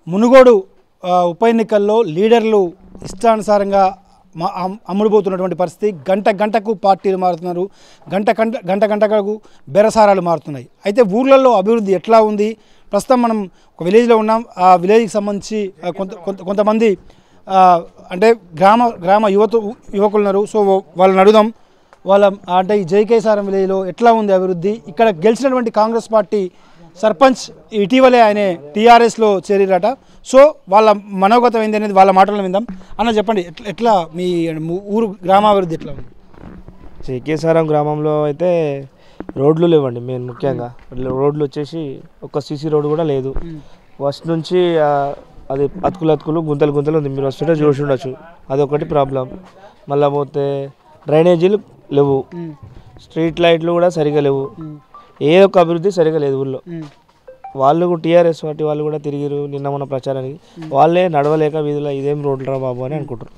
మునుగోడు ఆ, ఉప ఎన్నికల్లో లీడర్లు ఇష్టానుసారంగా మా- అమ్- అమ్ముడుపోతున్నటువంటి పరిస్థితి గంట గంటకు పార్టీలు మారుతున్నారు గంట గంట గంట గంటకు బెరసారాలు మారుతున్నాయి అయితే ఊర్లలో అభివృద్ధి ఎట్లా ఉంది ప్రస్తుతం మనం ఒక విలేజ్లో ఉన్నాం ఆ విలేజ్కి సంబంధించి ఆ, కొంత కొంత కొంతమంది ఆ, అంటే గ్రామ గ్రామ యువత యువకులు ఉన్నారు సో వాళ్ళని అడుగుదాం వాళ్ళ అంటే ఈ జైకేసారం విలేజ్లో ఎట్లా ఉంది అభివృద్ధి ఇక్కడ గెలిచినటువంటి కాంగ్రెస్ పార్టీ సర్పంచ్ ఇటీవలే ఆయన టీఆర్ఎస్లో చేరిరట సో వాళ్ళ మనోగతం ఏంది అనేది వాళ్ళ మాటలను విందాం అన్న చెప్పండి ఎట్లా ఎట్లా మీ ము- ఊరు గ్రామాభివృద్ధి ఎట్లా ఉంది చేకేసారం గ్రామంలో అయితే రోడ్లు లేవండి మెయిన్ ముఖ్యంగా రోడ్లు వచ్చేసి ఒక సీసీ రోడ్ కూడా లేదు ఫస్ట్ నుంచి ఆ, అది అతుకులు అతుకులు గుంతలు గుంతలు ఉంది మీరు వస్తుంటే చూసి ఉండొచ్చు అదొకటి ప్రాబ్లం మళ్ళీ పోతే డ్రైనేజీలు లేవు స్ట్రీట్ లైట్లు కూడా సరిగా లేవు ఏ ఒక్క అభివృద్ధి సరిగా లేదు ఊళ్ళో వాళ్ళు టీఆర్ఎస్ పార్టీ వాళ్ళు కూడా తిరిగిరు నిన్న మన ప్రచారానికి వాళ్ళే నడవలేక వీధిలో ఇదేం రోడ్లు రా బాబు అని అనుకుంటారు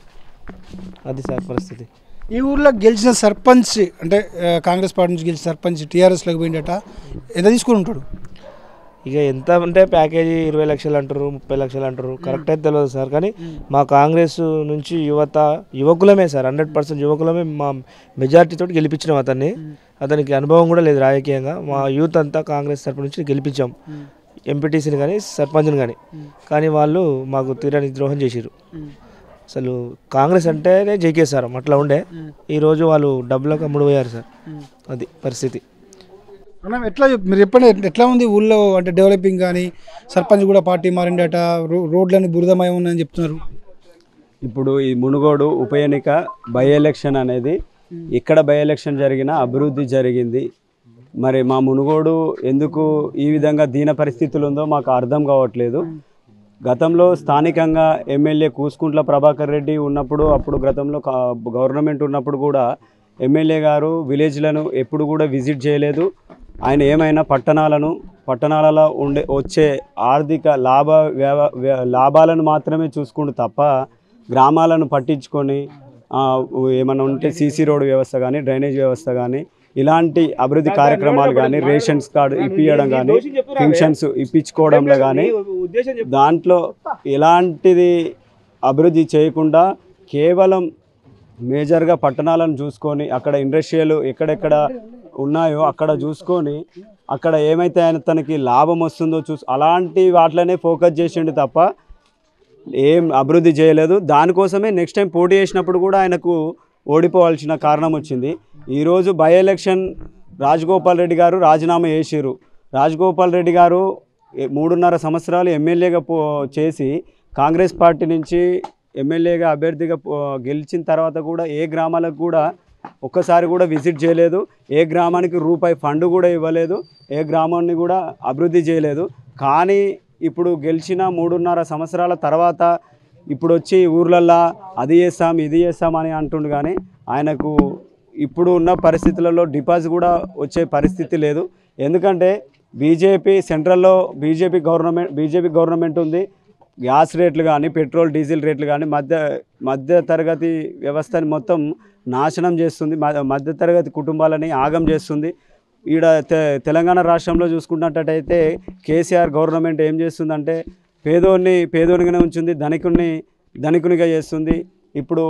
అది సార్ పరిస్థితి ఈ ఊర్లో గెలిచిన సర్పంచ్ అంటే ఆ, కాంగ్రెస్ పార్టీ నుంచి గెలిచిన సర్పంచ్ టీఆర్ఎస్లోకి పోయిండట ఎంత తీసుకుని ఉంటాడు ఇక ఎంత అంటే ప్యాకేజీ ఇరవై లక్షలు అంటారు ముప్పై లక్షలు అంటారు కరెక్ట్ అయితే తెలియదు సార్ కానీ మా కాంగ్రెస్ నుంచి యువత యువకులమే సార్ హండ్రెడ్ పర్సెంట్ యువకులమే మా మెజార్టీ తోటి గెలిపించినాం అతన్ని అతనికి అనుభవం కూడా లేదు రాజకీయంగా మా యూత్ అంతా కాంగ్రెస్ తరపు నుంచి గెలిపించాం ఎంపీటీసీని కానీ సర్పంచ్ని కానీ కానీ వాళ్ళు మాకు తీరని ద్రోహం చేసిరు అసలు కాంగ్రెస్ అంటేనే జైకేసారు అట్లా ఉండే ఈరోజు వాళ్ళు డబ్బులకు అమ్ముడు పోయారు సార్ అది పరిస్థితి అన్న ఎట్లా చెప్- మీరు చెప్పండి ఎట్లా ఉంది ఊళ్ళో అంటే డెవలపింగ్ కానీ సర్పంచ్ కూడా పార్టీ మారిండట రో- రోడ్లని బురదమయం ఉన్నాయని చెప్తున్నారు ఇప్పుడు ఈ మునుగోడు ఉప ఎన్నిక బై ఎలక్షన్ అనేది ఇక్కడ బై ఎలక్షన్ జరిగిన అభివృద్ధి జరిగింది మరి మా మునుగోడు ఎందుకు ఈ విధంగా దీన పరిస్థితులు ఉందో మాకు అర్థం కావట్లేదు గతంలో స్థానికంగా ఎమ్మెల్యే కూసుకుంట్ల ప్రభాకర్ రెడ్డి ఉన్నప్పుడు అప్పుడు గతంలో కా- గవర్నమెంట్ ఉన్నప్పుడు కూడా ఎమ్మెల్యే గారు విలేజ్లను ఎప్పుడు కూడా విజిట్ చేయలేదు ఆయన ఏమైనా పట్టణాలను పట్టణాలలో ఉండే వచ్చే ఆర్థిక లాభ వ్యవ- వ్య- లాభాలను మాత్రమే చూసుకుంటూ తప్ప గ్రామాలను పట్టించుకొని ఆ, ఏమన్నా ఉంటే సీసీ రోడ్ వ్యవస్థ కానీ డ్రైనేజ్ వ్యవస్థ కానీ ఇలాంటి అభివృద్ధి కార్యక్రమాలు కానీ రేషన్స్ కార్డు ఇప్పించడం కానీ పెన్షన్స్ ఇప్పించుకోవడంలో కానీ దాంట్లో ఎలాంటిది అభివృద్ధి చేయకుండా కేవలం మేజర్గా పట్టణాలను చూసుకొని అక్కడ ఇండస్ట్రియల్ ఎక్కడెక్కడ ఉన్నాయో అక్కడ చూసుకొని అక్కడ ఏమైతే ఆయన తనకి లాభం వస్తుందో చూసి అలాంటి వాటిలోనే ఫోకస్ చేసిండు తప్ప ఏం అభివృద్ధి చేయలేదు దానికోసమే నెక్స్ట్ టైం పోటీ చేసినప్పుడు కూడా ఆయనకు ఓడిపోవాల్సిన కారణం వచ్చింది ఈరోజు బై ఎలక్షన్ రాజగోపాల్ రెడ్డి గారు రాజీనామా చేసిరు రాజగోపాల్ రెడ్డి గారు ఏ- మూడున్నర సంవత్సరాలు ఎమ్మెల్యేగా పో చేసి కాంగ్రెస్ పార్టీ నుంచి ఎమ్మెల్యేగా అభ్యర్థిగా పో- గెలిచిన తర్వాత కూడా ఏ గ్రామాలకు కూడా ఒక్కసారి కూడా విజిట్ చేయలేదు ఏ గ్రామానికి రూపాయి ఫండ్ కూడా ఇవ్వలేదు ఏ గ్రామాన్ని కూడా అభివృద్ధి చేయలేదు కానీ ఇప్పుడు గెలిచిన మూడున్నర సంవత్సరాల తర్వాత ఇప్పుడు వచ్చి ఊర్లల్లో అది చేస్తాం ఇది చేస్తాం అని అంటుండు కానీ ఆయనకు ఇప్పుడు ఉన్న పరిస్థితులలో డిపాజిట్ కూడా వచ్చే పరిస్థితి లేదు ఎందుకంటే బీజేపీ సెంట్రల్లో బీజేపీ గవర్నమెంట్ బీజేపీ గవర్నమెంట్ ఉంది గ్యాస్ రేట్లు కానీ పెట్రోల్ డీజిల్ రేట్లు కానీ మధ్య మధ్య తరగతి వ్యవస్థని మొత్తం నాశనం చేస్తుంది మ- మధ్య తరగతి కుటుంబాలని ఆగం చేస్తుంది ఈడ తె తెలంగాణ రాష్ట్రంలో చూసుకున్నట్టయితే కేసీఆర్ గవర్నమెంట్ ఏం చేస్తుందంటే పేదోడిని పేదోనిగానే ఉంచుంది ధనికుని ధనికునిగా చేస్తుంది ఇప్పుడు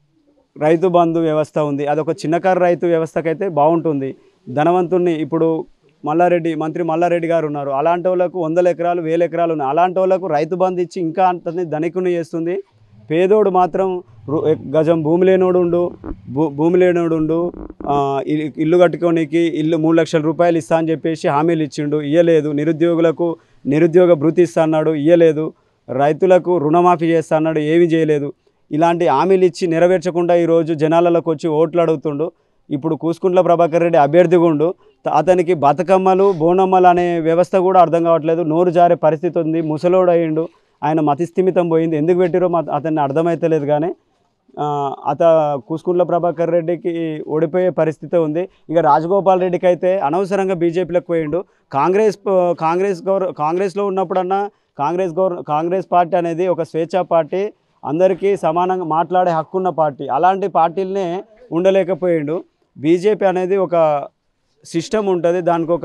రైతు బంధు వ్యవస్థ ఉంది అదొక చిన్నకారు రైతు వ్యవస్థకైతే బాగుంటుంది ధనవంతుణ్ణి ఇప్పుడు మల్లారెడ్డి మంత్రి మల్లారెడ్డి గారు ఉన్నారు అలాంటి వాళ్ళకు వందల ఎకరాలు వేల ఎకరాలు ఉన్నాయి అలాంటి వాళ్ళకు రైతు బంధు ఇచ్చి ఇంకా అంతని ధనికుని చేస్తుంది పేదోడు మాత్రం రు- గజం భూమి లేనోడు ఉండు భూ- భూమి లేనోడు ఉండు ఆ, ఇ- ఇల్లు కట్టుకోనికి ఇల్లు మూడు లక్షల రూపాయలు ఇస్తా అని చెప్పేసి హామీలు ఇచ్చిండు ఇయ్యలేదు నిరుద్యోగులకు నిరుద్యోగ భృతి ఇస్తా అన్నాడు ఇయ్యలేదు రైతులకు రుణమాఫీ చేస్తా అన్నాడు ఏమీ చేయలేదు ఇలాంటి హామీలు ఇచ్చి నెరవేర్చకుండా ఈరోజు జనాలలోకి వచ్చి ఓట్లు అడుగుతుండు ఇప్పుడు కూసుకుంట్ల ప్రభాకర్ రెడ్డి అభ్యర్థిగా ఉండు త- అతనికి బతుకమ్మలు బోనమ్మలు అనే వ్యవస్థ కూడా అర్థం కావట్లేదు నోరు జారే పరిస్థితి ఉంది ముసలోడు అయ్యిండు ఆయన మతిస్థిమితం పోయింది ఎందుకు పెట్టిరో మా అతన్ని అర్థమైతలేదు కానీ ఆ, అత కూసుకుంట్ల ప్రభాకర్ రెడ్డికి ఓడిపోయే పరిస్థితి ఉంది ఇక రాజగోపాల్ రెడ్డికి అయితే అనవసరంగా బీజేపీలోకి పోయిండు కాంగ్రెస్ ప- కాంగ్రెస్ గౌర కాంగ్రెస్లో ఉన్నప్పుడన్నా కాంగ్రెస్ గౌర కాంగ్రెస్ పార్టీ అనేది ఒక స్వేచ్ఛా పార్టీ అందరికీ సమానంగా మాట్లాడే హక్కున్న పార్టీ అలాంటి పార్టీలనే ఉండలేకపోయిండు బీజేపీ అనేది ఒక సిస్టమ్ ఉంటుంది దానికి ఒక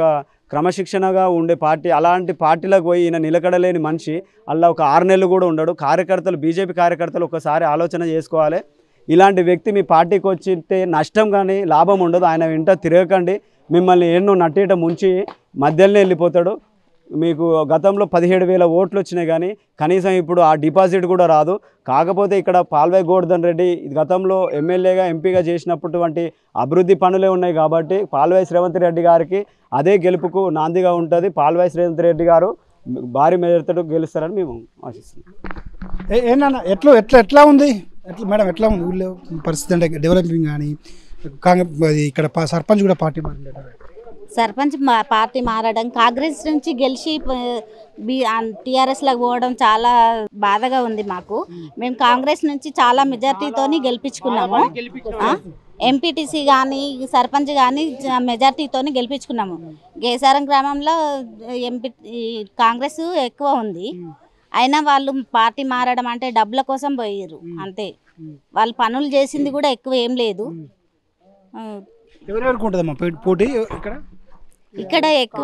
క్రమశిక్షణగా ఉండే పార్టీ అలాంటి పార్టీలకు పోయి ఈయన నిలకడలేని మనిషి అలా ఒక ఆరు నెలలు కూడా ఉండడు కార్యకర్తలు బీజేపీ కార్యకర్తలు ఒకసారి ఆలోచన చేసుకోవాలి ఇలాంటి వ్యక్తి మీ పార్టీకి వచ్చితే నష్టం కానీ లాభం ఉండదు ఆయన వెంట తిరగకండి మిమ్మల్ని ఎన్నో నట్టేట ముంచి మధ్యలోనే వెళ్ళిపోతాడు మీకు గతంలో పదిహేడు వేల ఓట్లు వచ్చినాయి కానీ కనీసం ఇప్పుడు ఆ డిపాజిట్ కూడా రాదు కాకపోతే ఇక్కడ పాల్వై గోవర్ధన్ రెడ్డి గతంలో ఎమ్మెల్యేగా ఎంపీగా చేసినటువంటి అభివృద్ధి పనులే ఉన్నాయి కాబట్టి పాల్వై శ్రేవంత్ రెడ్డి గారికి అదే గెలుపుకు నాందిగా ఉంటుంది పాల్వై శ్రేవంత్ రెడ్డి గారు భారీ మెజార్టీతో గెలుస్తారని మేము ఆశిస్తున్నాం ఏ- ఏంటన్నా ఎట్లా ఎట్లా ఎట్లా ఉంది ఎట్లా మేడం ఎట్లా ఉంది ఊళ్ళో పరిస్థితి అంటే డెవలపింగ్ కానీ కాంగ్రెస్ అది ఇక్కడ ప- సర్పంచ్ కూడా పార్టీ మారింది సర్పంచ్ మా- పార్టీ మారడం కాంగ్రెస్ నుంచి గెలిచి బి టీఆర్ఎస్లోకి పోవడం చాలా బాధగా ఉంది మాకు మేము కాంగ్రెస్ నుంచి చాలా మెజార్టీతోని గెలిపించుకున్నాము ఎంపీటీసీ కానీ సర్పంచ్ కానీ మెజార్టీతోని గెలిపించుకున్నాము గేసారం గ్రామంలో ఎంపీ ఈ కాంగ్రెస్ ఎక్కువ ఉంది అయినా వాళ్ళు పార్టీ మారడం అంటే డబ్బుల కోసం పోయారు అంతే వాళ్ళు పనులు చేసింది కూడా ఎక్కువ ఏం లేదు ఆ, ఎవరెవరికి ఉంటుందమ్మా పో- పోటీ ఇక్కడ ఇక్కడ ఎక్కువ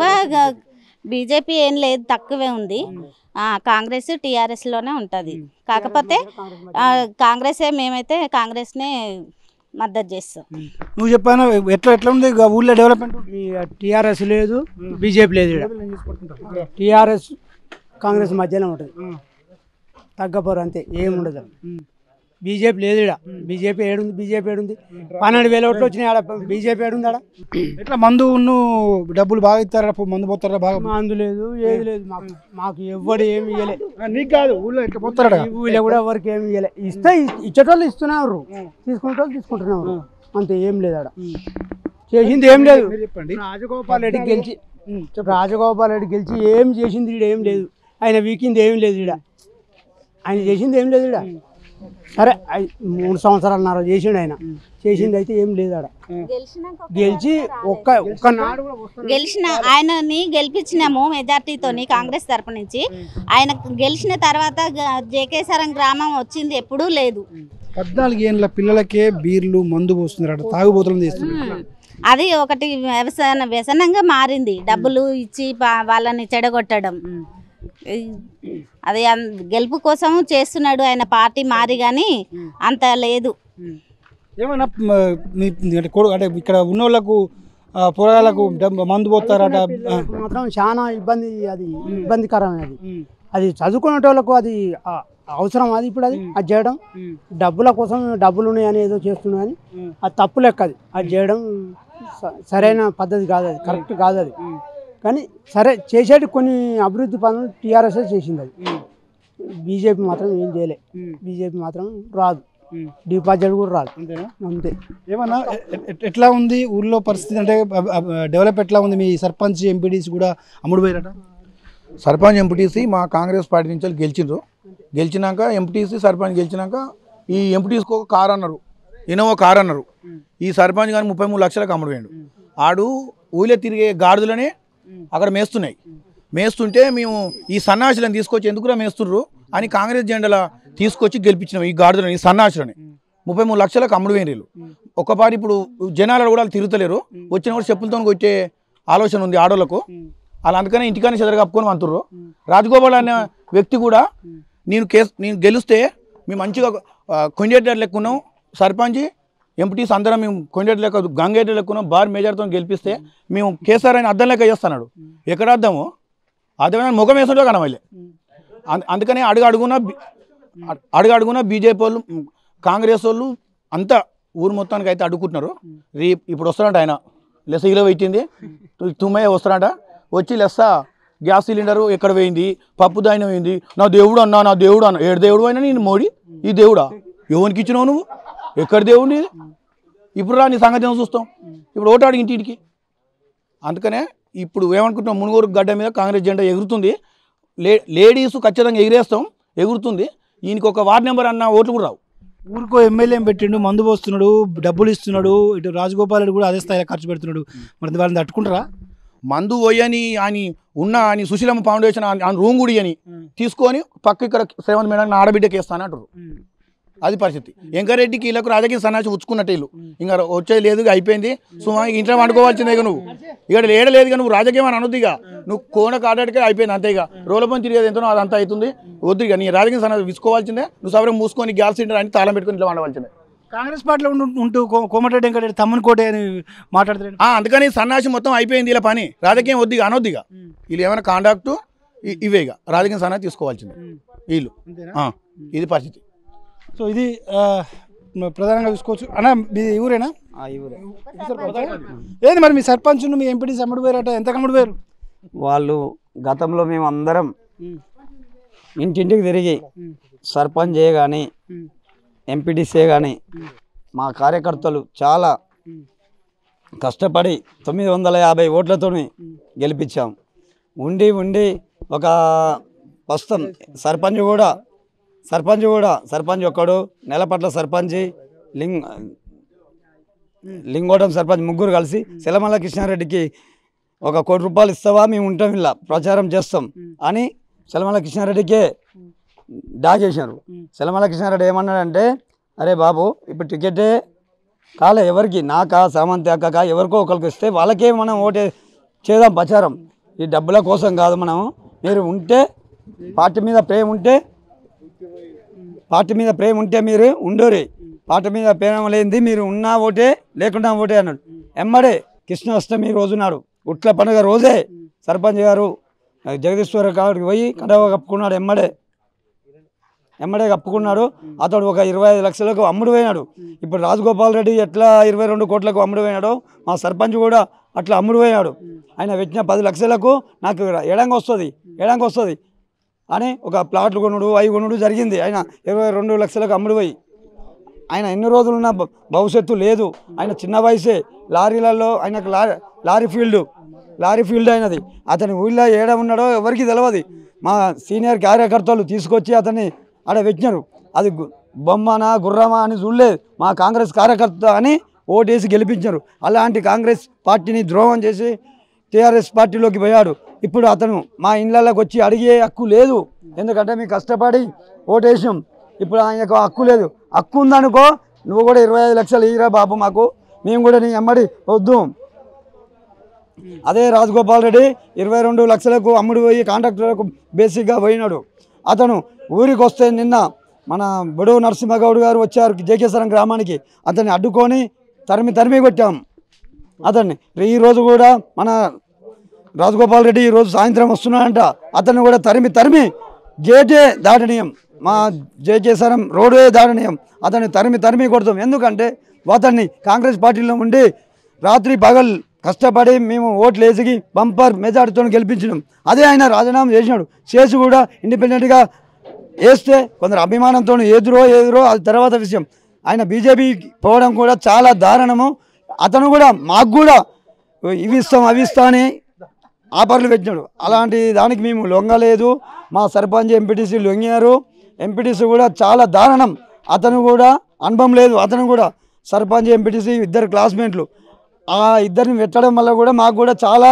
బీజేపీ ఏం లేదు తక్కువే ఉంది ఆ, కాంగ్రెస్ టీఆర్ఎస్ లోనే ఉంటది కాకపోతే ఆ, కాంగ్రెసే మేమైతే కాంగ్రెస్నే మద్దతు చేస్తాం నువ్వు చెప్పాను ఎట్లా ఎట్లా ఉంది ఇక ఊళ్ళో డెవలప్మెంట్ టీఆర్ఎస్ లేదు బీజేపీ లేదు ఇక్కడ టీఆర్ఎస్ కాంగ్రెస్ మధ్యలో ఉంటుంది తగ్గపోరు అంతే ఏం ఉండదు బీజేపీ లేదు ఇక్కడ బీజేపీ ఏడుంది బీజేపీ ఏడుంది పన్నెండు వేల ఓట్లు వచ్చినాయి ఆడ బీజేపీ ఏడుంది ఆడ ఎట్లా మందు ఉన్ను డబ్బులు బాగా ఇస్తారా పో- మందు పోతారా బాగా మందు లేదు ఏది లేదు మాకు మాకు ఎవ్వడు ఏమి ఇవ్వలే నీకు కాదు ఊళ్ళో ఎట్లా పోతారా ఈ ఊళ్ళో కూడా ఎవరికి ఏమి ఇవ్వలే ఇస్తే ఇ- ఇచ్చేటోళ్ళు ఇస్తున్నారు తీసుకునే వాళ్ళు తీసుకుంటున్నారు అంతే ఏం లేదు ఆడ చేసింది ఏం లేదు చెప్పండి రాజగోపాల్ రెడ్డి గెలిచి రాజగోపాల్ రెడ్డి గెలిచి ఏం చేసింది ఈడ ఏం లేదు ఆయన వీకింది ఏం లేదు ఈడ ఆయన చేసింది ఏం లేదు ఈడ సరే ఐ- మూడు సంవత్సరాలన్నర చేసిండు ఆయన చేసింది అయితే ఏం లేదు ఆడ గెలిచి ఒక్క ఒక్క నాడు కూడా వస్తలేదు. గెలిచిన ఆయనని గెలిపించినాము మెజార్టీతోని కాంగ్రెస్ తరపు నుంచి ఆయన గెలిచిన తర్వాత గ- జేకేశ్వరం గ్రామం వచ్చింది ఎప్పుడూ లేదు పద్నాలుగు ఏళ్ళ పిల్లలకే బీర్లు మందు పోస్తున్నారు తాగుబోతులను చేస్తున్నారు ఉమ్. అది ఒకటి వ్యవసాయ వ్యసనంగా మారింది డబ్బులు ఇచ్చి పా- వాళ్ళని చెడగొట్టడం ఈ- అది అన్- గెలుపు కోసం చేస్తున్నాడు ఆయన పార్టీ మారి కానీ అంత లేదు ఏమన్నా మ- మీ అంటే కొడు అంటే ఇక్కడ ఉన్న వాళ్ళకు ఆ, పొరగాళ్ళకు డబ్బు- మందు పోతారట ఆ, మాత్రం చాలా ఇబ్బంది అది ఇబ్బందికరమే అది అది చదువుకునేటోళ్ళకు అది ఆ, అవసరం అది ఇప్పుడు అది అది చేయడం డబ్బుల కోసం డబ్బులు ఉన్నాయని ఏదో చేస్తున్నా అని అది తప్పు లెక్క అది అది చేయడం స- సరైన పద్ధతి కాదు అది కరెక్ట్ కాదు అది కానీ సరే చేసేటి కొన్ని అభివృద్ధి పనులు టీఆర్ఎస్ చేసింది అది బీజేపీ మాత్రం ఏం చేయలే బీజేపీ మాత్రం రాదు డిపాజిట్ కూడా రాదు అంతేనా అంతే ఏమన్నా ఎ- ఎ- ఎట్లా ఉంది ఊర్లో పరిస్థితి అంటే అబ్- అబ్- డెవలప్ ఎట్లా ఉంది మీ సర్పంచ్ ఎంపీడీస్ కూడా అమ్ముడు పోయారట సర్పంచ్ ఎంపీటీసీ మా కాంగ్రెస్ పార్టీ నుంచి వాళ్ళు గెలిచిండ్రు గెలిచినాక ఎంపీటీసీ సర్పంచ్ గెలిచినాక ఈ ఎంపీటీసీకి ఒక కార్ అన్నారు ఇన్నోవా కార్ అన్నారు ఈ సర్పంచ్ కానీ ముప్పై మూడు లక్షలకు అమ్ముడు పోయిండు ఆడు ఊళ్ళో తిరిగే గాడిదలనే అక్కడ మేస్తున్నాయి మేస్తుంటే మేము ఈ సన్నాసులను తీసుకొచ్చి ఎందుకురా మేస్తుర్రు అని కాంగ్రెస్ జెండాల తీసుకొచ్చి గెలిపించినాం ఈ గాడిదలని ఈ సన్నాసులని ముప్పై మూడు లక్షలకు అమ్ముడు పోయిన వీళ్ళు ఒక్కపారి ఇప్పుడు జనాలు కూడా వాళ్ళు తిరుగుతలేరు వచ్చిన కూడా చెప్పులతో కొట్టే ఆలోచన ఉంది ఆడోళ్ళకు వాళ్ళు అందుకనే ఇంటికానే చెదర కప్పుకొని అంటుర్రు రాజగోపాల్ అనే వ్యక్తి కూడా నేను కేసు నేను గెలిస్తే మేము మంచిగా కొండేటర్ లెక్కున్నాం సర్పంచ్ ఎంపీటీస్ అందరం మేము కొండేటర్ లెక్క గంగేటర్ లెక్కున్నాం బార్ మేజర్తో గెలిపిస్తే మేము కేసీఆర్ అని అద్దం లెక్క చేస్తున్నాడు ఎక్కడ అద్దాము అర్థమైన ముఖం వేస్తుంటే కనవలే అందుకనే అడుగు అడుగున బి- అ- అడుగు అడుగున బీజేపీ వాళ్ళు ఉమ్, కాంగ్రెస్ వాళ్ళు అంతా ఊరు మొత్తానికి అయితే అడుగుకుంటున్నారు రీ ఇప్పుడు వస్తాడంట ఆయన లెస్ ఇలా పెట్టింది తుమ్మయ్య వస్తాడంట వచ్చి లెస్స గ్యాస్ సిలిండరు ఎక్కడ పోయింది పప్పు దాయిన పోయింది నా దేవుడు అన్నా నా దేవుడు అన్న ఏడు దేవుడు అయినా నేను మోడీ ఈ దేవుడా ఎవరికి ఇచ్చినావు నువ్వు ఎక్కడ దేవుడు నీది? ఇప్పుడు రా నీ సంగతి ఏమో చూస్తాం ఇప్పుడు ఓటాడు ఇంటికి అందుకనే ఇప్పుడు ఏమనుకుంటున్నాం మునుగోరు గడ్డ మీద కాంగ్రెస్ జెండా ఎగురుతుంది లే లేడీస్ ఖచ్చితంగా ఎగిరేస్తాం ఎగురుతుంది ఈయనకి ఒక వార్డ్ నెంబర్ అన్న ఓట్లు కూడా రావు ఊరికో ఎమ్మెల్యే పెట్టిండు మందు పోస్తున్నాడు డబ్బులు ఇస్తున్నాడు ఇటు రాజగోపాల్ రెడ్డి కూడా అదే స్థాయిలో ఖర్చు పెడుతున్నాడు మరి వాళ్ళని తట్టుకుంటారా మందు పోయని అని ఉన్న అని సుశీలమ్మ ఫౌండేషన్ అని రూమ్ గుడి అని తీసుకొని పక్క ఇక్కడ శ్రీమంత్ మేడం ఆడబిడ్డకి వేస్తాను అంటారు అది పరిస్థితి ఎంకారెడ్డికి వీళ్ళకు రాజకీయ సన్నాసి ఉచ్చుకున్నట్టు వీళ్ళు ఇంకా వచ్చేది లేదు ఇక అయిపోయింది సుమా ఇంట్లో వండుకోవాల్సిందే ఇక నువ్వు ఇక్కడ లేడలేదు ఇక నువ్వు రాజకీయం అని అనొద్దు ఇక నువ్వు కోన కాటాడికే అయిపోయింది అంతే ఇక రోలపని తిరిగేది ఎంతనో అది అంతా అవుతుంది వద్దు ఇక నీ రాజకీయ సన్నాసి విసుకోవాల్సిందే నువ్వు సవరం మూసుకొని గ్యాస్ సిలిండర్ అని తాళం పెట్టుకొని ఇట్లా వండవలసిందే కాంగ్రెస్ పార్టీలో ఉంటూ ఉంటూ కో- కోమటిరెడ్డి వెంకటరెడ్డి తమ్ముని కోటే అని మాట్లాడుతున్నాడు ఆ, అందుకని సన్నాసి మొత్తం అయిపోయింది ఇలా పని రాజకీయం వద్దు ఇక అనొద్దు ఇక వీళ్ళు ఏమైనా కాంటాక్ట్ ఇవే ఇక రాజకీయ సన్నాసి తీసుకోవాల్సిందే వీళ్ళు ఆ, ఇది పరిస్థితి సో ఇది ఆ, ప్రధానంగా చూసుకోవచ్చు అన్న మీ ఊరేనా ఏది మరి మీ సర్పంచ్ మీ ఎంపీటీ అమ్ముడు పోయారట ఎంత అమ్ముడు పోయారు వాళ్ళు గతంలో మేము అందరం ఇంటింటికి తిరిగి సర్పంచ్ కానీ ఎంపీటీసీ కానీ మా కార్యకర్తలు చాలా కష్టపడి తొమ్మిది వందల యాభై ఓట్లతో గెలిపించాం ఉండి ఉండి ఒక ప్రస్తుతం సర్పంచ్ కూడా సర్పంచ్ కూడా సర్పంచ్ ఒక్కడు నెలపట్ల సర్పంచ్ లింగ్ లింగోటం సర్పంచ్ ముగ్గురు కలిసి సెలమల్ల కృష్ణారెడ్డికి ఒక కోటి రూపాయలు ఇస్తావా మేము ఉంటాం ఇలా ప్రచారం చేస్తాం అని సెలమల్ల కృష్ణారెడ్డికే డాగేశారు సెలమల్ల కృష్ణారెడ్డి ఏమన్నాడంటే అరే బాబు ఇప్పుడు టికెటే కాలే ఎవరికి నాకా సామంతి అక్కకా ఎవరికో ఒకరికి ఇస్తే వాళ్ళకే మనం ఓటే చేద్దాం ప్రచారం ఈ డబ్బుల కోసం కాదు మనం మీరు ఉంటే పార్టీ మీద ప్రేమ ఉంటే పార్టీ మీద ప్రేమ ఉంటే మీరు ఉండోరి పార్టీ మీద ప్రేమ లేనిది మీరు ఉన్నా ఓటే లేకుండా ఓటే అన్నాడు ఎమ్మడే కృష్ణాష్టమి రోజు నాడు ఉట్ల పండుగ రోజే సర్పంచ్ గారు జగదీశ్వర కాడికి పోయి కడవ కప్పుకున్నాడు ఎమ్మడే ఎమ్మడే కప్పుకున్నాడు అతడు ఒక ఇరవై ఐదు లక్షలకు అమ్ముడు పోయినాడు ఇప్పుడు రాజగోపాల్ రెడ్డి ఎట్లా ఇరవై రెండు కోట్లకు అమ్ముడు పోయినాడో మా సర్పంచ్ కూడా అట్లా అమ్ముడు పోయినాడు ఆయన పెట్టిన పది లక్షలకు నాకు ఎడంగా వస్తుంది ఎడంగా వస్తుంది అని ఒక ప్లాట్లు కొనుడు అవి కొనుడు జరిగింది ఆయన ఇరవై రెండు లక్షలకు అమ్ముడు పోయి ఆయన ఎన్ని రోజులున్న భ- భవిష్యత్తు లేదు ఆయన చిన్న వయసే లారీలలో ఆయనకు lorry lorry field lorry field అయినది అతని ఊళ్ళో ఏడ ఉన్నాడో ఎవరికి తెలియదు మా సీనియర్ కార్యకర్తలు తీసుకొచ్చి అతన్ని ఆడ పెట్టినారు అది గు- బొమ్మనా గుర్రమా అని చూడలేదు మా కాంగ్రెస్ కార్యకర్త అని ఓటేసి గెలిపించారు అలాంటి కాంగ్రెస్ పార్టీని ద్రోహం చేసి టీఆర్ఎస్ పార్టీలోకి పోయాడు ఇప్పుడు అతను మా ఇళ్ళలోకి వచ్చి అడిగే హక్కు లేదు ఎందుకంటే మేము కష్టపడి ఓటేసాం ఇప్పుడు ఆయనకు హక్కు లేదు హక్కు ఉందనుకో నువ్వు కూడా ఇరవై ఐదు లక్షలు ఇయ్యరా బాబు మాకు మేము కూడా నీ ఎమ్మడి వద్దు అదే రాజగోపాల్ రెడ్డి ఇరవై రెండు లక్షలకు అమ్ముడు పోయి కాంట్రాక్టర్లకు బేసిక్గా పోయినాడు అతను ఊరికి వస్తే నిన్న మన బుడవు నరసింహగౌడ్ గారు వచ్చారు జేకేశ్వరం గ్రామానికి అతన్ని అడ్డుకొని తరిమి తరిమి కొట్టాం అతన్ని ఈరోజు కూడా మన రాజగోపాల్ రెడ్డి ఈరోజు సాయంత్రం వస్తున్నాడంట అతన్ని కూడా తరిమి తరిమి గేటే దాటనీయం మా జయకేశ్వరం రోడ్డే దాటనీయం అతన్ని తరిమి తరిమి కొడతాం ఎందుకంటే అతన్ని కాంగ్రెస్ పార్టీలో ఉండి రాత్రి పగల్ కష్టపడి మేము ఓట్లు వేసి బంపర్ మెజార్టీతో గెలిపించినాం అదే ఆయన రాజీనామా చేసినాడు చేసి కూడా ఇండిపెండెంట్గా వేస్తే కొందరు అభిమానంతో ఎదురో ఎదురో అది తర్వాత విషయం ఆయన బీజేపీ పోవడం కూడా చాలా దారుణము అతను కూడా మాకు కూడా ఇవి ఇస్తాం అవి ఇస్తా అని ఆఫర్లు పెట్టినాడు అలాంటి దానికి మేము లొంగలేదు మా సర్పంచ్ ఎంపీటీసీ లొంగినారు ఎంపీటీసీ కూడా చాలా దారుణం అతను కూడా అనుభవం లేదు అతను కూడా సర్పంచ్ ఎంపీటీసీ ఇద్దరు క్లాస్మేట్లు ఆ ఇద్దరిని పెట్టడం వల్ల కూడా మాకు కూడా చాలా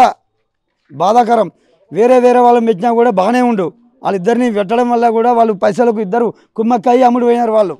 బాధాకరం వేరే వేరే వాళ్ళని పెట్టినా కూడా బాగానే ఉండు వాళ్ళిద్దరిని పెట్టడం వల్ల కూడా వాళ్ళు పైసలకు ఇద్దరు కుమ్మక్కయ్యి అమ్ముడు పోయినారు వాళ్ళు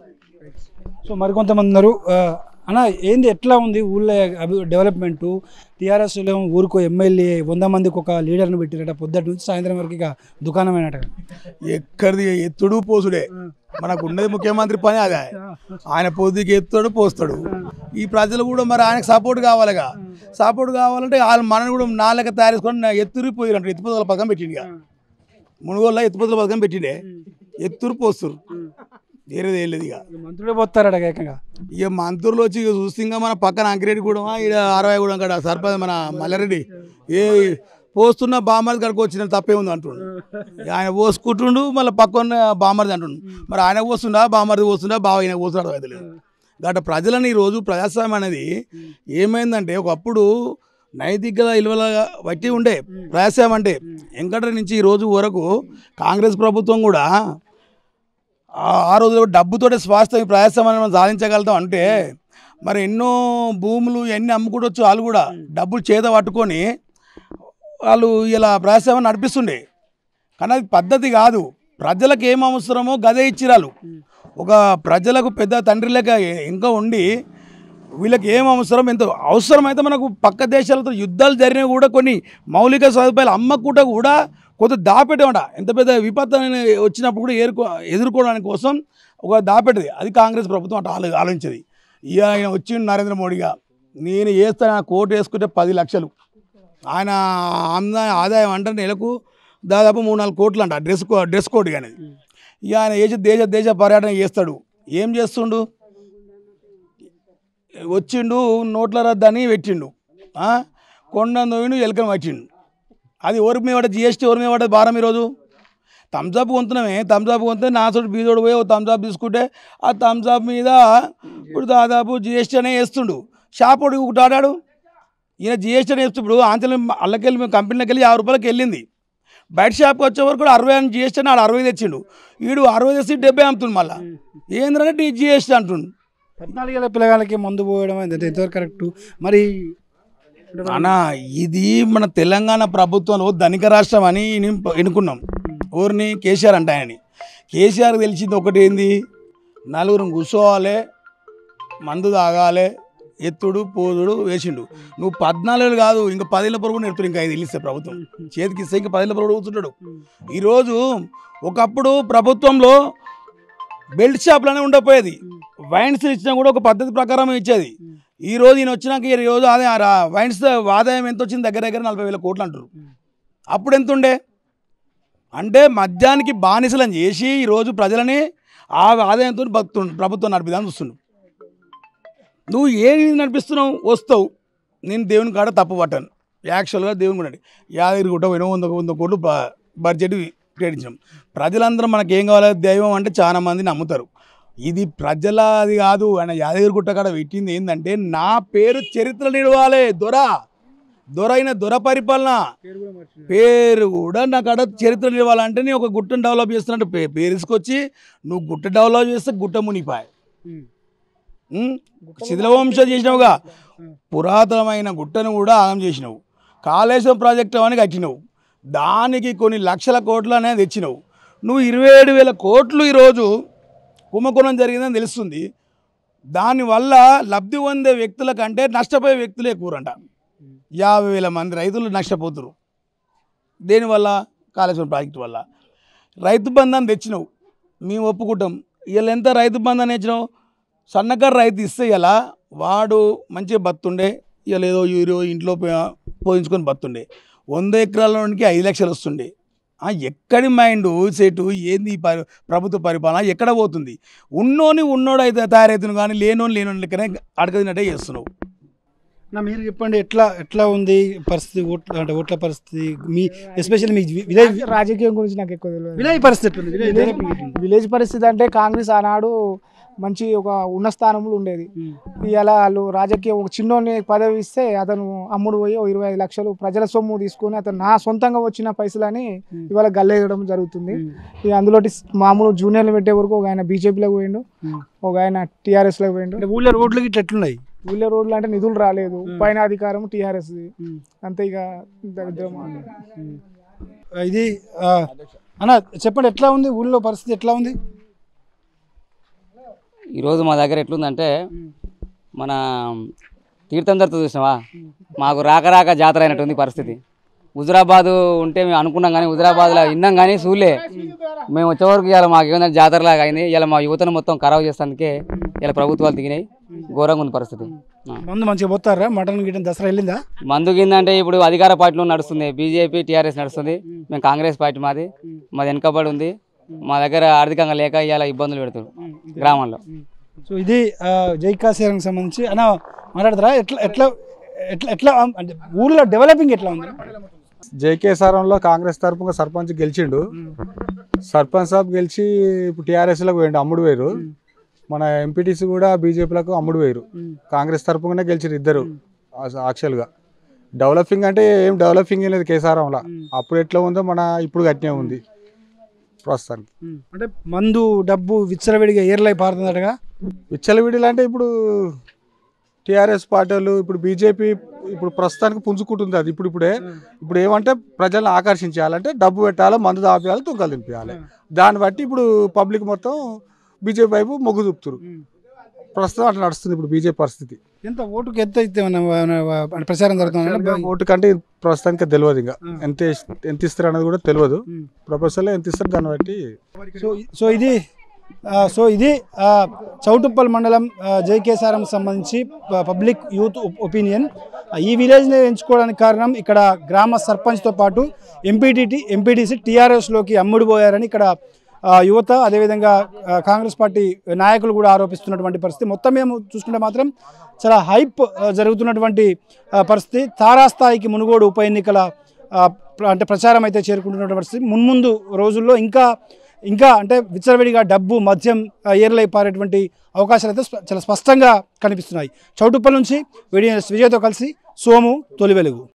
సో మరికొంతమంది ఉన్నారు ఆ, అన్న ఏంది ఎట్లా ఉంది ఊళ్ళో అభి డెవలప్మెంటు టీఆర్ఎస్లో ఊరికో ఎమ్మెల్యే వంద మందికి ఒక లీడర్ని పెట్టిరట పొద్దుటి నుంచి సాయంత్రం వరకు ఇక దుకాణమైనట ఎక్కడిది ఎత్తుడు పోసుడే మనకు ఉన్నది ముఖ్యమంత్రి పని అదే ఆయన పొద్దుకి ఎత్తుడు పోస్తాడు ఈ ప్రజలు కూడా మరి ఆయనకు సపోర్ట్ కావాలిగా సపోర్ట్ కావాలంటే వాళ్ళు మనని కూడా నాలుక తయారు చేసుకొని ఎత్తురు పోయిరంటారు ఎత్తుపోతల పథకం పెట్టిండు ఇక మునుగోళ్ళ ఎత్తుపోతల పథకం పెట్టిండే ఎత్తురు పోస్తురు వేరేది ఏం లేదు ఇక మంత్రులే పోతారట ఏకంగా ఇక మంత్రులు వచ్చి ఇక చూస్తే ఇంకా మన పక్కన అంకిరెడ్డి కూడా ఈడ అరవై కూడా అక్కడ సర్పంచ్ మన మల్లారెడ్డి ఏ పోస్తున్న బామ్మర్ది కాడికి వచ్చిన తప్పే ఉంది అంటుండు ఇక ఆయన పోసుకుంటుండు మళ్ళీ పక్కన బామ్మర్ది అంటుండు మరి ఆయన పోస్తుండా బామ్మర్ది పోస్తుండా బావ ఆయన పోస్తున్నాడు అయితే లేదు గట ప్రజలని ఈరోజు ప్రజాస్వామ్యం అనేది ఏమైందంటే ఒకప్పుడు నైతిక విలువల బట్టి ఉండే ప్రజాస్వామ్యం అంటే వెంకట నుంచి ఈ రోజు వరకు కాంగ్రెస్ ప్రభుత్వం కూడా ఆ- ఆ రోజు డబ్బుతోటి స్వాస్థ్య ప్రయాసమని మనం సాధించగలుగుతాం అంటే మరి ఎన్నో భూములు ఎన్ని అమ్ముకోవచ్చు వాళ్ళు కూడా డబ్బులు చేత పట్టుకొని వాళ్ళు ఇలా ప్రయాసం నడిపిస్తుండే కానీ అది పద్ధతి కాదు ప్రజలకు ఏం అవసరమో గదే ఇచ్చిరాలు ఒక ప్రజలకు పెద్ద తండ్రి లెక్క ఇంకా ఉండి వీళ్ళకి ఏం అవసరం ఎంత అవసరమైతే మనకు పక్క దేశాలతో యుద్ధాలు జరిగినా కూడా కొన్ని మౌలిక సదుపాయాలు అమ్మకుండా కూడా కొంత దాపెట్టమాట ఎంత పెద్ద విపత్తు అనేది వచ్చినప్పుడు కూడా ఏరుకో ఎదుర్కోవడానికి కోసం ఒక దాపెట్టది అది కాంగ్రెస్ ప్రభుత్వం అట్లా ఆలో ఆలోచించేది ఇక ఆయన వచ్చి నరేంద్ర మోడీగా నేను వేస్తాను ఆయన కోటు వేసుకుంటే పది లక్షలు ఆయన ఆమ్దా- ఆదాయం అంటే నెలకు దాదాపు మూడు నాలుగు కోట్లు అంట డ్రెస్ కో డ్రెస్ కోడ్ కానీ ఇక ఆయన దేశ దేశ దేశ పర్యటన చేస్తాడు ఏం చేస్తుండు వచ్చిండు నోట్ల రద్దని పెట్టిండు ఆ? కొండ నోయిను ఎలకను పట్టిండు అది ఎవరి మీద పడ్డ జిఎస్టీ ఎవరి మీద పడ్డది భారం ఈరోజు థమ్స్అప్ కొంటున్నామే థమ్స్అప్ కొంటే నా చోటు బీదోడు పోయి ఓ థమ్స్అప్ తీసుకుంటే ఆ థమ్స్అప్ మీద ఇప్పుడు దాదాపు జిఎస్టీ అనే వేస్తుండు షాప్ ఒకటి ఒకటి ఆడాడు ఈయన జిఎస్టీ అని వేస్తూ ఇప్పుడు ఆంచలం అల్లకెళ్ళి మేము కంపెనీలోకి వెళ్ళి యాభై రూపాయలకి వెళ్ళింది బయట షాప్కి వచ్చే వరకు కూడా అరవై అని జిఎస్టీ అని ఆడు అరవై తెచ్చిండు వీడు అరవై తెచ్చి డెబ్బై అమ్ముతుండు మళ్ళీ ఏంద్రంటే జిఎస్టీ అంటుండు పద్నాలుగేళ్ళ పిల్లగాళ్ళకి మందు పోయడం అనేది ఎంతవరకు కరెక్ట్ మరి అన్న ఇది మన తెలంగాణ ప్రభుత్వంలో ధనిక రాష్ట్రం అని నేను ఎన్నుకున్నాం ఊరిని కేసీఆర్ అంటే ఆయనని కేసీఆర్ తెలిసింది ఒకటి ఏంది నలుగురు కూర్చోవాలి మందు తాగాలి ఎత్తుడు పోదుడు వేసిండు నువ్వు పద్నాలుగు కాదు ఇంకా పదేళ్ళ పొరుగు నెడుతుడు ఇంకా ఐదు ఇల్లు ఇస్తే ప్రభుత్వం చేతికి ఇస్తే ఇంకా పదేళ్ళ పొరుగు కూర్చుంటాడు ఈరోజు ఒకప్పుడు ప్రభుత్వంలో బెల్ట్ షాప్లోనే ఉండకపోయేది వైన్స్ ఇచ్చినా కూడా ఒక పద్ధతి ప్రకారం ఇచ్చేది ఈ రోజు ఈయన వచ్చినాక ఈ రోజు ఆదాయం రా- వైన్స్ ఆదాయం ఎంత వచ్చింది దగ్గర దగ్గర నలభై వేల కోట్లు అంటారు అప్పుడు ఎంత ఉండే అంటే మద్యానికి బానిసలను చేసి ఈరోజు ప్రజలని ఆ ఆదాయంతో బతు ప్రభుత్వం నడిపిదాన్ని చూస్తున్నావు నువ్వు ఏది నడిపిస్తున్నావు వస్తావు నేను దేవుని కాడ తప్పు పట్టాను యాక్చువల్గా దేవుని కూడా యాదగిరి గుట్ట పోయినా వంద వంద కోట్లు బ- బడ్జెట్ కేటాయించాం ప్రజలందరూ మనకి ఏం కావాలి దైవం అంటే చాలా మంది నమ్ముతారు ఇది ప్రజల అది కాదు ఆయన యాదగిరి గుట్ట కాడ పెట్టింది ఏంటంటే నా పేరు చరిత్ర నిలవాలి దొర దొర అయిన దొర పరిపాలన పేరు కూడా నా కాడ చరిత్ర నిలవాలంటే నేను ఒక గుట్టను డెవలప్ చేస్తున్నట్టు పే పేరు తీసుకొచ్చి నువ్వు గుట్ట డెవలప్ చేస్తే గుట్ట మునిపాయి శిథిలవంశ చేసినావుగా పురాతనమైన గుట్టను కూడా ఆగం చేసినావు కాళేశ్వరం ప్రాజెక్టు అని కట్టినావు దానికి కొన్ని లక్షల కోట్లు అనేది తెచ్చినావు నువ్వు ఇరవై ఏడు వేల కోట్లు ఈరోజు కుంభకోణం జరిగిందని తెలుస్తుంది దానివల్ల లబ్ధి పొందే వ్యక్తుల కంటే నష్టపోయే వ్యక్తులే కూరంట యాభై వేల మంది రైతులు నష్టపోతురు దేనివల్ల కాళేశ్వరం ప్రాజెక్టు వల్ల రైతు బంధాన్ని తెచ్చినావు మేము ఒప్పుకుంటాం వీళ్ళు ఎంత రైతు బంధాన్ని తెచ్చినావు సన్నకారు రైతు ఇస్తే ఇలా వాడు మంచిగా బతుండే ఇలా ఏదో ఈరో ఇంట్లో పో- పోయించుకొని బతుండే వంద ఎకరాలలోనికి ఐదు లక్షలు వస్తుండే ఆ, ఎక్కడి మైండ్ సెటు ఏంది ఈ పరి ప్రభుత్వ పరిపాలన ఎక్కడ పోతుంది ఉన్నోని ఉన్నోడు అయితే తయారవుతుంది కానీ లేనోని లేనోని లెక్కనే అడగదినట్టే చేస్తున్నావు నా మీరు చెప్పండి ఎట్లా ఎట్లా ఉంది పరిస్థితి ఓట్ల అంటే ఓట్ల పరిస్థితి మీ ఎస్పెషల్లీ మీ విలేజ్ రాజకీయం గురించి నాకు ఎక్కువ తెలియదు విలేజ్ పరిస్థితి ఎట్లుంది విలేజ్ డెవలపింగ్ ఎట్లుంది? విలేజ్ పరిస్థితి అంటే కాంగ్రెస్ ఆనాడు మంచి ఒక ఉన్న స్థానంలో ఉండేది ఇలా వాళ్ళు రాజకీయం ఒక చిన్నోని పదవి ఇస్తే అతను అమ్ముడు పోయి ఓ ఇరవై ఐదు లక్షలు ప్రజల సొమ్ము తీసుకొని అతను నా సొంతంగా వచ్చిన పైసలని ఇవాళ గల్లేయడం జరుగుతుంది ఇక అందులో మామూలు జూనియర్లు పెట్టే వరకు ఒక ఆయన బీజేపీలోకి పోయిండు ఒక ఆయన టీఆర్ఎస్లోకి పోయిండు అంటే ఊళ్ళో రోడ్లకి ఇట్లా ఎట్లున్నాయి వీళ్ళ రోడ్లు అంటే నిధులు రాలేదు పైన అధికారం టీఆర్ఎస్ అంతే ఇక దరిద్రం ఇది ఆ, అన్న చెప్పండి ఎట్లా ఉంది ఊళ్ళో పరిస్థితి ఎట్లా ఉంది ఈరోజు మా దగ్గర ఎట్లుందంటే మన తీర్థం దొరుకుతుంది చూసినావా మాకు రాక రాక జాతర అయినట్టుంది పరిస్థితి హుజరాబాద్ ఉంటే మేము అనుకున్నాం కానీ హుజరాబాద్లో విన్నాం కానీ చూలే మేము వచ్చేవరకు ఇవాళ మాకు ఏమైందంటే జాతరలాగా అయింది ఇలా మా యువతను మొత్తం ఖరాబ్ చేస్తానికే ఇలా ప్రభుత్వాలు దిగినాయి ఘోరంగా ఉంది పరిస్థితి ఆ. మందు మంచిగా పోతారా మటన్ గిటన్ దసరా వెళ్ళిందా మందు కిందంటే ఇప్పుడు అధికార పార్టీలో నడుస్తుంది బీజేపీ టీఆర్ఎస్ నడుస్తుంది మేము కాంగ్రెస్ పార్టీ మాది మాది వెనకబడి ఉంది మా దగ్గర ఆర్థికంగా లేక ఇవాళ ఇబ్బందులు పెడుతుంది గ్రామంలో సో ఇది ఆ, జై కాశీరంకి సంబంధించి అన్న మాట్లాడతారా ఎట్లా ఎట్లా ఎట్లా ఎట్లా అంటే ఊళ్ళో డెవలపింగ్ ఎట్లా ఉంది జేకేసారంలో కాంగ్రెస్ తరపున సర్పంచ్ గెలిచిండు సర్పంచ్ సాబ్ గెలిచి ఇప్పుడు టీఆర్ఎస్లోకి పోయిండు అమ్ముడు వేరు మన ఎంపీటీసీ కూడా బీజేపీలకు అమ్ముడు వేరు కాంగ్రెస్ తరపునే గెలిచారు ఇద్దరు యాక్చువల్గా డెవలపింగ్ అంటే ఏం డెవలపింగ్ లేదు కేసారంలో అప్పుడు ఎట్లా ఉందో మన ఇప్పుడు గట్టినే ఉంది ప్రస్తుతానికి అంటే మందు డబ్బు విచ్చలవిడిగా ఏర్లై పారుతుందటగా విచ్చలవిడిలు అంటే ఇప్పుడు టీఆర్ఎస్ పార్టీలు ఇప్పుడు బీజేపీ ఇప్పుడు ప్రస్తుతానికి పుంజుకుంటుంది అది ఇప్పుడు ఇప్పుడే ఇప్పుడు ఏమంటే ప్రజలను ఆకర్షించాలంటే డబ్బు పెట్టాలి మందు తాపేయాలి తుంకలు తినిపించాలి దాన్ని బట్టి ఇప్పుడు పబ్లిక్ మొత్తం బీజేపీ వైపు మొగ్గు చూపుతారు ప్రస్తుతం అట్లా నడుస్తుంది ఇప్పుడు బీజేపీ పరిస్థితి ఎంత ఓటుకు ఎంత అయితే ఏమన్నా- ఏమన్నా అంటే ప్రచారం జరుగుతుంది ఓటు కంటే ఇది ప్రస్తుతానికి తెలియదు ఇంకా ఎంత ఇస్- ఎంత ఇస్తారు అనేది కూడా తెలియదు ప్రొఫెసర్లో ఎంత ఇస్తారు దాన్ని బట్టి సో సో ఇది ఆ, సో ఇది ఆ, చౌటుప్పల్ మండలం ఆ, జైకేసారం సంబంధించి ప- పబ్లిక్ యూత్ ఒ- ఒపీనియన్ ఆ, ఈ విలేజ్ని ఎంచుకోవడానికి కారణం ఇక్కడ గ్రామ సర్పంచ్తో పాటు ఎంపీటీటీ ఎంపీటీసీ టీఆర్ఎస్లోకి అమ్ముడుపోయారని ఇక్కడ ఆ, యువత అదేవిధంగా ఆ, కాంగ్రెస్ పార్టీ నాయకులు కూడా ఆరోపిస్తున్నటువంటి పరిస్థితి మొత్తం మేము చూసుకుంటే మాత్రం చాలా హైప్ ఆ, జరుగుతున్నటువంటి ఆ, పరిస్థితి తారాస్థాయికి మునుగోడు ఉప ఎన్నికల ఆ, ప్ర- అంటే ప్రచారం అయితే చేరుకుంటున్నటువంటి పరిస్థితి మున్ముందు రోజుల్లో ఇంకా ఇంకా అంటే విచ్చలవిడిగా డబ్బు మద్యం ఆ, ఏర్లై పారేటువంటి అవకాశాలు అయితే స్ప- చాలా స్పష్టంగా కనిపిస్తున్నాయి చౌటుప్పల్ నుంచి వీడియో విజయ్తో కలిసి సోము తొలి వెలుగు